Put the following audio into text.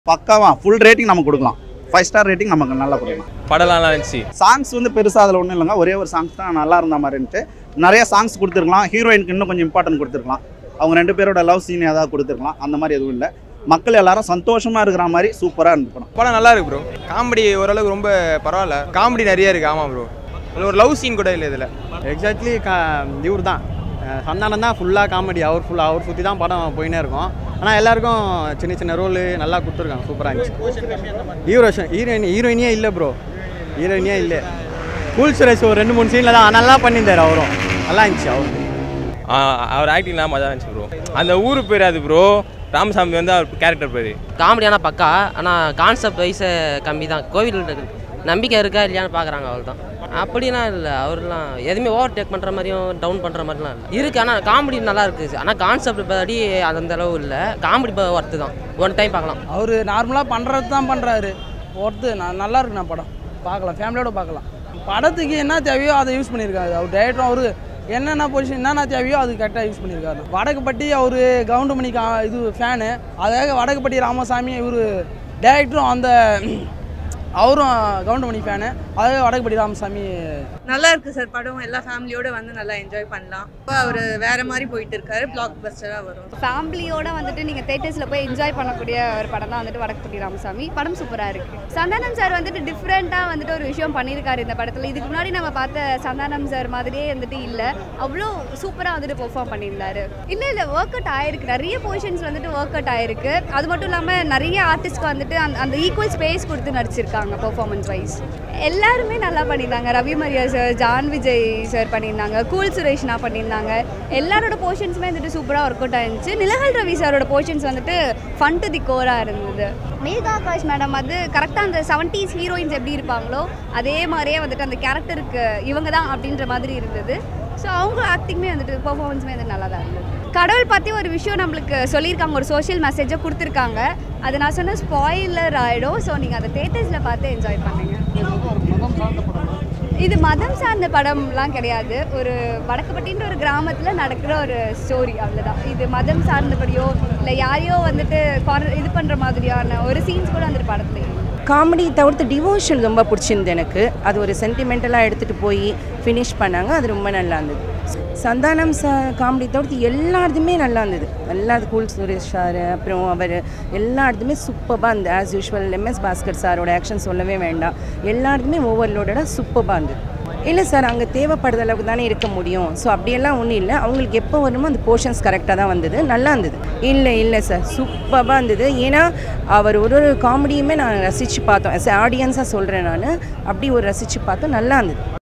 பக்காவா full rating நம்ம கொடுக்கலாம் ஃபைவ் ஸ்டார் ரேட்டிங் நமக்கு நல்லா கொடுக்கலாம் படம்லாம் நல்லா இருந்துச்சு சாங்ஸ் வந்து பெருசாக அதில் ஒன்றும் இல்லைங்க ஒரே ஒரு சாங்ஸ் தான் நல்லா இருந்த மாதிரி இருந்துச்சு நிறைய சாங்ஸ் கொடுத்துருக்கலாம் ஹீரோயினுக்கு இன்னும் கொஞ்சம் இம்பார்ட்டன்ட் கொடுத்துருக்கலாம் அவங்க ரெண்டு பேரோட லவ் சீன் ஏதாவது கொடுத்துருக்கலாம் அந்த மாதிரி எதுவும் இல்லை மக்கள் எல்லாரும் சந்தோஷமாக இருக்கிற மாதிரி சூப்பராக இருந்து படம் படம் நல்லா இருக்கு ப்ரோ காமெடி ஓரளவுக்கு ரொம்ப பரவாயில்ல காமெடி நிறைய இருக்கு ஆமாம் ப்ரோ ஒரு லவ் சீன் கூட இல்லை இதில் எக்ஸாக்ட்லி கா இவர் தான் அஹ் சந்தானம் தான் ஃபுல்லாக காமெடி அவர் ஃபுல்லாக அவர் சுற்றி தான் படம் போயினே இருக்கும் ஆனால் எல்லாருக்கும் சின்ன சின்ன ரோல் நல்லா கொடுத்துருக்காங்க சூப்பராக இருந்துச்சு ஹீரோ ஹீரோயின் ஹீரோயினியே இல்லை ப்ரோ ஹீரோயினியே இல்லை கூல் சுரேஷ் ஒரு ரெண்டு மூணு சீனில் தான் நல்லா பண்ணியிருந்தார் அவரும் நல்லா இருந்துச்சு அவர் ஆ, அவர் ஆக்டிங்லாம் மஜா இருந்துச்சு ப்ரோ அந்த ஊர் பேர் அது ப்ரோ ராமசாமி வந்து அவர் கேரக்டர் பேர் காமெடியான பக்கா ஆனால் கான்செப்ட் வைஸு கம்மி தான் கோவில் நம்பிக்கை இருக்கா இல்லையான்னு பார்க்குறாங்க அவள் தான் அப்படிலாம் இல்லை அவர்லாம் எதுவுமே ஓவர் டேக் பண்ணுற மாதிரியும் டவுன் பண்ணுற மாதிரிலாம் இல்லை இருக்குது ஆனால் காமெடி நல்லா இருக்குது ஆனால் கான்செப்ட் படி அந்த அளவு இல்லை காமெடி ஒர்த்து தான் ஒன் டைம் பார்க்கலாம் அவர் நார்மலாக பண்ணுறது தான் பண்ணுறாரு ஒருத்து நான் நல்லா இருக்குண்ணா படம் பார்க்கலாம் ஃபேமிலியோட பார்க்கலாம் படத்துக்கு என்ன தேவையோ அதை யூஸ் பண்ணியிருக்காரு அவர் டேரக்டரும் அவர் என்னென்ன பொசிஷன் என்னென்ன தேவையோ அது கரெக்டாக யூஸ் பண்ணியிருக்காரு வடக்குப்பட்டி அவர் கவுண்டமணி கா இது ஃபேனு அதாக வடக்குப்பட்டி ராமசாமி இவர் டேரக்டரும் அந்த அவரும் கவுண்டமணி ஃபேனு அதாவது வடக்குப்பட்டி ராமசாமி நல்லா இருக்கு சார் படம் எல்லா ஃபேமிலியோட வந்து நல்லா என்ஜாய் பண்ணலாம் இப்போ அவர் வேற மாதிரி போயிட்டு இருக்காரு பிளாக் பஸ்டராக வரும் ஃபேமிலியோட வந்துட்டு நீங்கள் தேட்டர்ஸில் போய் என்ஜாய் பண்ணக்கூடிய ஒரு படம் தான் வந்துட்டு வடக்குப்பட்டி ராமசாமி படம் சூப்பராக இருக்குது சந்தானம் சார் வந்துட்டு டிஃப்ரெண்ட்டாக வந்துட்டு ஒரு விஷயம் பண்ணியிருக்காரு இந்த படத்தில் இதுக்கு முன்னாடி நம்ம பார்த்த சந்தானம் சார் மாதிரியே வந்துட்டு இல்லை அவ்வளோ சூப்பராக வந்துட்டு பெர்ஃபார்ம் பண்ணியிருந்தாரு இல்லை இல்லை ஒர்க் அவுட் ஆயிருக்கு நிறைய போர்ஷன்ஸ் வந்துட்டு ஒர்க் அவுட் ஆயிருக்கு அது மட்டும் இல்லாமல் நிறைய ஆர்டிஸ்ட்க்கு வந்துட்டு அந்த அந்த ஈக்குவல் ஸ்பேஸ் கொடுத்து நடிச்சிருக்காங்க பெர்ஃபார்மன்ஸ் வைஸ் எல்லாருமே நல்லா பண்ணியிருந்தாங்க ரவி மரியா சார் ஜான் விஜய் சார் பண்ணியிருந்தாங்க கூல் சுரேஷ்னா பண்ணியிருந்தாங்க எல்லாரோட போர்ஷன்ஸுமே வந்துட்டு சூப்பராக ஒர்க் அவுட் ஆயிருந்துச்சு நிலகல் ரவி சாரோட போர்ஷன்ஸ் வந்துட்டு ஃபன் டு தி கோராக இருந்தது மேகா ஆகாஷ் மேடம் வந்து கரெக்டாக அந்த செவன்டீஸ் ஹீரோயின்ஸ் எப்படி இருப்பாங்களோ அதே மாதிரியே வந்துட்டு அந்த கேரக்டருக்கு இவங்க தான் அப்படின்ற மாதிரி இருந்தது ஸோ அவங்க ஆக்டிங்குமே வந்துட்டு பர்ஃபார்மன்ஸுமே வந்து நல்லா தான் இருந்தது கடவுள் பற்றி ஒரு விஷயம் நம்மளுக்கு சொல்லியிருக்காங்க ஒரு சோஷியல் மெசேஜை கொடுத்துருக்காங்க அது நான் சொன்ன ஸ்பாயிலர் ஆகிடும் ஸோ நீங்கள் அதை தேட்டர்ஸில் பார்த்து என்ஜாய் பண்ணுங்க இது மதம் சார்ந்த படம்லாம் கிடையாது ஒரு வடக்குப்பட்டின்ற ஒரு கிராமத்தில் நடக்கிற ஒரு ஸ்டோரி அவ்வளோதான் இது மதம் சார்ந்தபடியோ இல்லை யாரையோ வந்துட்டு corner- இது பண்ணுற மாதிரியான ஒரு சீன்ஸ் கூட வந்துட்டு படத்துல இல்லை. காமெடி தவிர்த்து டிவோஷன் ரொம்ப பிடிச்சிருந்தது எனக்கு அது ஒரு சென்டிமெண்டலாக எடுத்துகிட்டு போய் ஃபினிஷ் பண்ணாங்க அது ரொம்ப நல்லா இருந்தது சந்தானம் ச காமெடி தவிர்த்து எல்லாத்துமே நல்லா இருந்தது எல்லா கூல் சுரேஷ் சார் அப்புறம் அவர் எல்லாத்துமே சூப்பராக இருந்தது ஆஸ் யூஷுவல் எம்எஸ் பாஸ்கர் சாரோட ஆக்ஷன் சொல்லவே வேண்டாம் எல்லாத்துமே ஓவர்லோடடாக சூப்பராக இருந்தது இல்லை சார் அங்கே தேவைப்படுற அளவுக்கு தானே இருக்க முடியும் ஸோ அப்படியெல்லாம் ஒன்றும் இல்லை அவங்களுக்கு எப்போ வருமோ அந்த போர்ஷன்ஸ் கரெக்டாக தான் வந்தது நல்லா இருந்தது இல்லை இல்லை சார் சூப்பராக இருந்தது ஏன்னா அவர் ஒரு ஒரு காமெடியுமே நான் ரசித்து பார்த்தோம் ஆஸ் ஆடியன்ஸாக சொல்கிறேன் நான் அப்படி ஒரு ரசித்து பார்த்தோம் நல்லா இருந்தது